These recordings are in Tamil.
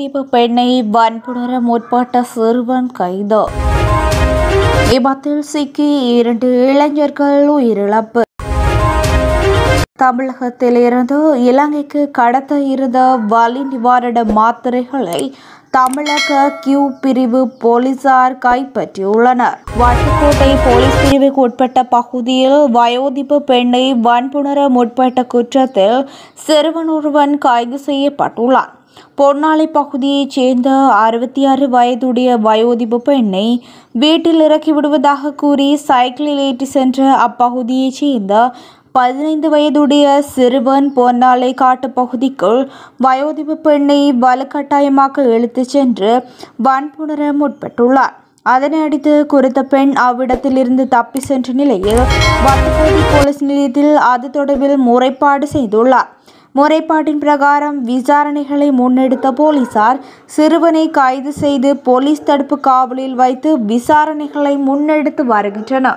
வயோதிப பெண்ணை வன்புணர முற்பட்ட சிறுவன் கைது விபத்தில் சிக்கி இரண்டு இளைஞர்கள் உயிரிழப்பு தமிழகத்திலிருந்து இலங்கைக்கு கடத்த இருந்த வலி நிவாரண மாத்திரைகளை தமிழக கியூ பிரிவு போலீசார் கைப்பற்றியுள்ளனர் வட்டுக்கோட்டை போலீஸ் பிரிவுக்கு உட்பட்ட பகுதியில் வயோதிப பெண்ணை வன்புணர முற்பட்ட குற்றத்தில் சிறுவன் ஒருவன் கைது செய்யப்பட்டுள்ளான் பொன்னாலை பகுதியைச் சேர்ந்த அறுபத்தி ஆறு வயதுடைய வயோதிப பெண்ணை வீட்டில் இறக்கி விடுவதாக கூறி சைக்கிளில் ஏற்றி சென்ற அப்பகுதியைச் சேர்ந்த பதினைந்து வயதுடைய சிறுவன் பொன்னாலை காட்டு பகுதிக்குள் வயோதிப பெண்ணை வலுக்கட்டாயமாக இழுத்துச் சென்று வன்புணர முற்பட்டுள்ளார் அதனை அடுத்து குறித்த பெண் அவ்விடத்திலிருந்து தப்பி சென்ற நிலையில் வட்டுக்கோட்டை போலீஸ் நிலையத்தில் அது தொடர்பில் முறைப்பாடு செய்துள்ளார் முறைப்பாட்டின் பிரகாரம் விசாரணைகளை முன்னெடுத்த போலீசார் சிறுவனை கைது செய்து போலீஸ் தடுப்பு காவலில் வைத்து விசாரணைகளை முன்னெடுத்து வருகின்றனர்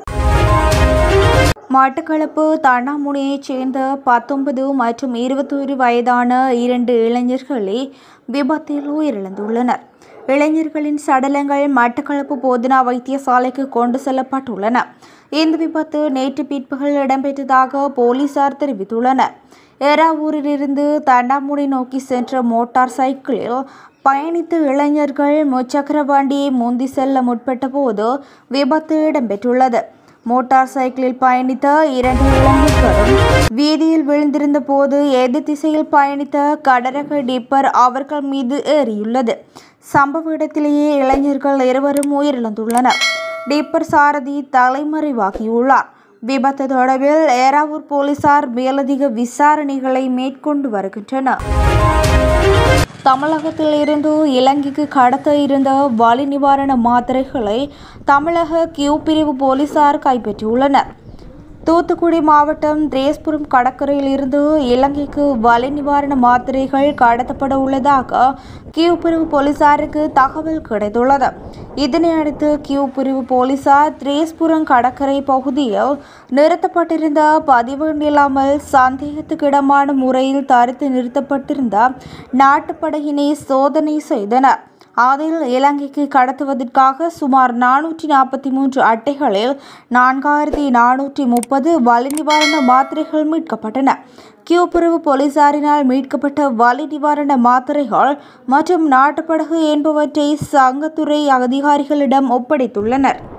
மட்டக்களப்பு தண்ணாமுனையைச் சேர்ந்த பத்தொன்பது மற்றும் இருபத்தோரு வயதான இரண்டு இளைஞர்களே விபத்தில் உயிரிழந்துள்ளனர் இளைஞர்களின் சடலங்கள் மட்டக்களப்பு போதனா வைத்தியசாலைக்கு கொண்டு செல்லப்பட்டுள்ளன இந்த விபத்து நேற்று பிற்பகல் இடம்பெற்றதாக போலீசார் தெரிவித்துள்ளனர் ஏறாவூரிலிருந்து தண்டாமுடி நோக்கி சென்ற மோட்டார் சைக்கிளில் பயணித்த இளைஞர்கள் முச்சக்கர வண்டியை முந்தி செல்ல முற்பட்ட போது விபத்து இடம்பெற்றுள்ளது மோட்டார் சைக்கிளில் பயணித்த இரண்டு இளைஞர்களும் வீதியில் விழுந்திருந்த போது எதிர் திசையில் பயணித்த கடரக டிப்பர் அவர்கள் மீது ஏறியுள்ளது சம்பவ இடத்திலேயே இளைஞர்கள் இருவரும் உயிரிழந்துள்ளனர் டிப்பர் சாரதி தலைமறைவாகியுள்ளார் விபத்து தொடர்பில் ஏறாவூர் போலீசார் மேலதிக விசாரணைகளை மேற்கொண்டு வருகின்றனர் தமிழகத்தில் இருந்து இலங்கைக்கு கடத்த இருந்த வலி நிவாரண மாத்திரைகளை தமிழக கியூ பிரிவு போலீசார் கைப்பற்றியுள்ளனர் தூத்துக்குடி மாவட்டம் திரேஸ்புரம் கடற்கரையில் இருந்து இலங்கைக்கு வலி நிவாரண மாத்திரைகள் கடத்தப்பட உள்ளதாக கியூ பிரிவு போலீசாருக்கு தகவல் கிடைத்துள்ளது இதனை அடுத்து கியூ பிரிவு போலீசார் திரேஸ்புரம் கடற்கரை பகுதியில் நிறுத்தப்பட்டிருந்த பதிவு இல்லாமல் சந்தேகத்துக்கிடமான முறையில் தடுத்து நிறுத்தப்பட்டிருந்த நாட்டுப்படையினை சோதனை செய்தனர் அதில் இலங்கைக்கு கடத்துவதற்காக சுமார் நானூற்றி நாற்பத்தி மூன்று அட்டைகளில் நான்காயிரத்தி நானூற்றி முப்பது வலி நிவாரண மாத்திரைகள் மீட்கப்பட்டன கியூ பிரிவு போலீசாரினால் மீட்கப்பட்ட வலி நிவாரண மாத்திரைகள் மற்றும் நாட்டுப்படகு என்பவற்றை சங்கத்துறை அதிகாரிகளிடம் ஒப்படைத்துள்ளனர்